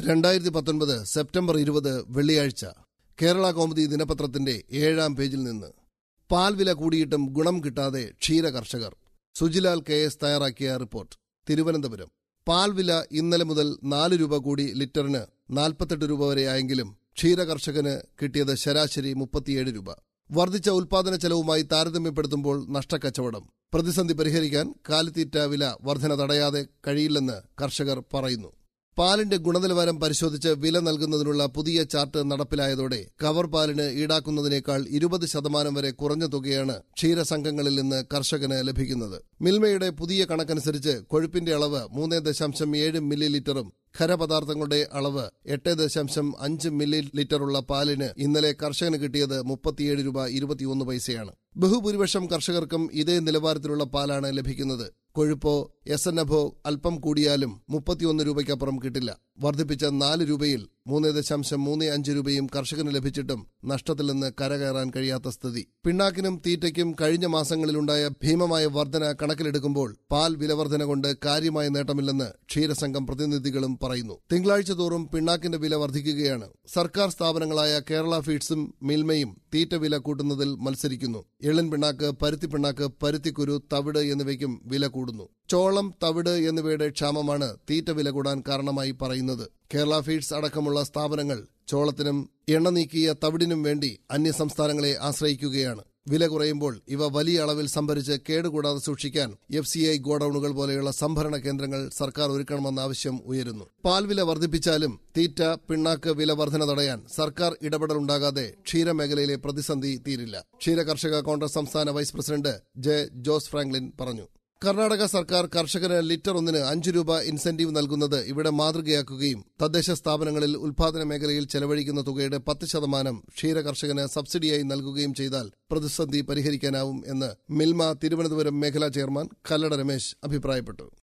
രണ്ടായിരത്തി പത്തൊൻപത് സെപ്റ്റംബർ ഇരുപത് വെള്ളിയാഴ്ച കേരള കൗമുദി ദിനപത്രത്തിന്റെ ഏഴാം പേജിൽ നിന്ന് പാൽ വില കൂടിയിട്ടും ഗുണം കിട്ടാതെ ക്ഷീര കർഷകർ സുജിലാൽ കെ എസ് തയ്യാറാക്കിയ റിപ്പോർട്ട് തിരുവനന്തപുരം പാൽ വില ഇന്നലെ മുതൽ നാല് രൂപ കൂടി ലിറ്ററിന് നാൽപ്പത്തെട്ട് രൂപ വരെയായെങ്കിലും ക്ഷീര കർഷകന് കിട്ടിയത് ശരാശരി മുപ്പത്തിയേഴ് രൂപ വർദ്ധിച്ച ഉൽപാദന ചെലവുമായി താരതമ്യപ്പെടുത്തുമ്പോൾ നഷ്ടക്കച്ചവടം പ്രതിസന്ധി പരിഹരിക്കാൻ കാലിത്തീറ്റ വില വർധന തടയാതെ കഴിയില്ലെന്ന് കർഷകർ പറയുന്നു പാലിന്റെ ഗുണനിലവാരം പരിശോധിച്ച് വില നൽകുന്നതിനുള്ള പുതിയ ചാർട്ട് നടപ്പിലായതോടെ കവർ പാലിന് ഈടാക്കുന്നതിനേക്കാൾ ഇരുപത് ശതമാനം വരെ കുറഞ്ഞ തുകയാണ് ക്ഷീരസംഘങ്ങളിൽ നിന്ന് കർഷകന് ലഭിക്കുന്നത് മിൽമയുടെ പുതിയ കണക്കനുസരിച്ച് കൊഴുപ്പിന്റെ അളവ് മൂന്ന് ദശാംശം ഏഴ് മില്ലി ലിറ്ററും ഖരപദാർത്ഥങ്ങളുടെ അളവ് എട്ട് ദശാംശം അഞ്ച് മില്ലി ലിറ്ററുള്ള പാലിന് ഇന്നലെ കർഷകന് കിട്ടിയത് മുപ്പത്തിയേഴ് രൂപ ഇരുപത്തിയൊന്ന് പൈസയാണ് ബഹുഭൂരിപക്ഷം കർഷകർക്കും ഇതേ നിലവാരത്തിലുള്ള പാലാണ് ലഭിക്കുന്നത് കൊഴുപ്പോ എസ് എൻ എഫോ അല്പം കൂടിയാലും മുപ്പത്തിയൊന്ന് രൂപയ്ക്കപ്പുറം കിട്ടില്ല വർദ്ധിപ്പിച്ച നാല് രൂപയിൽ മൂന്ന് ദശാംശം മൂന്ന് അഞ്ച് രൂപയും കർഷകന് ലഭിച്ചിട്ടും നഷ്ടത്തിൽ നിന്ന് കരകയറാൻ കഴിയാത്ത സ്ഥിതി പിണ്ണാക്കിനും തീറ്റയ്ക്കും കഴിഞ്ഞ മാസങ്ങളിലുണ്ടായ ഭീമമായ വർധന കണക്കിലെടുക്കുമ്പോൾ പാൽ വിലവർധന കൊണ്ട് കാര്യമായ നേട്ടമില്ലെന്ന് ക്ഷീരസംഘം പ്രതിനിധികളും പറയുന്നു തിങ്കളാഴ്ച തോറും പിണ്ണാക്കിന്റെ വില വർദ്ധിക്കുകയാണ് സർക്കാർ സ്ഥാപനങ്ങളായ കേരള ഫീഡ്സും മിൽമയും തീറ്റ വില കൂട്ടുന്നതിൽ മത്സരിക്കുന്നു എള്ളൻ പിണ്ണാക്ക് പരുത്തി പിണ്ണാക്ക് പരുത്തിക്കുരു തവിട് എന്നിവയ്ക്കും വില കൂടുന്നു ചോളം തവിട് എന്നിവയുടെ ക്ഷാമമാണ് തീറ്റ വില കൂടാൻ കാരണമായി പറയുന്നത് കേരള ഫീഡ്സ് അടക്കമുള്ള സ്ഥാപനങ്ങൾ ചോളത്തിനും എണ്ണ നീക്കിയ തവിടിനും വേണ്ടി അന്യസംസ്ഥാനങ്ങളെ ആശ്രയിക്കുകയാണ് വില കുറയുമ്പോൾ ഇവ വലിയ അളവിൽ സംഭരിച്ച് കേടുകൂടാതെ സൂക്ഷിക്കാൻ എഫ് സി ഐ ഗോഡൌണുകൾ പോലെയുള്ള സംഭരണ കേന്ദ്രങ്ങൾ സർക്കാർ ഒരുക്കണമെന്ന ആവശ്യം ഉയരുന്നു പാൽ വില വർദ്ധിപ്പിച്ചാലും തീറ്റ പിണ്ണാക്ക് വില വർധന തടയാൻ സർക്കാർ ഇടപെടലുണ്ടാകാതെ ക്ഷീരമേഖലയിലെ പ്രതിസന്ധി തീരില്ല ക്ഷീര കർഷക കോൺഗ്രസ് സംസ്ഥാന vice president J Jose Franklin പറഞ്ഞു കർണാടക സർക്കാർ കർഷകന് ലിറ്റർ ഒന്നിന് അഞ്ച് രൂപ ഇൻസെന്റീവ് നൽകുന്നത് ഇവിടെ മാതൃകയാക്കുകയും തദ്ദേശ സ്ഥാപനങ്ങളിൽ ഉൽപാദന മേഖലയിൽ ചെലവഴിക്കുന്ന തുകയുടെ പത്ത് ശതമാനം ക്ഷീര കർഷകന് സബ്സിഡിയായി നൽകുകയും ചെയ്താൽ പ്രതിസന്ധി പരിഹരിക്കാനാവും എന്ന് മിൽമ തിരുവനന്തപുരം മേഖലാ ചെയർമാൻ കല്ലട രമേശ് അഭിപ്രായപ്പെട്ടു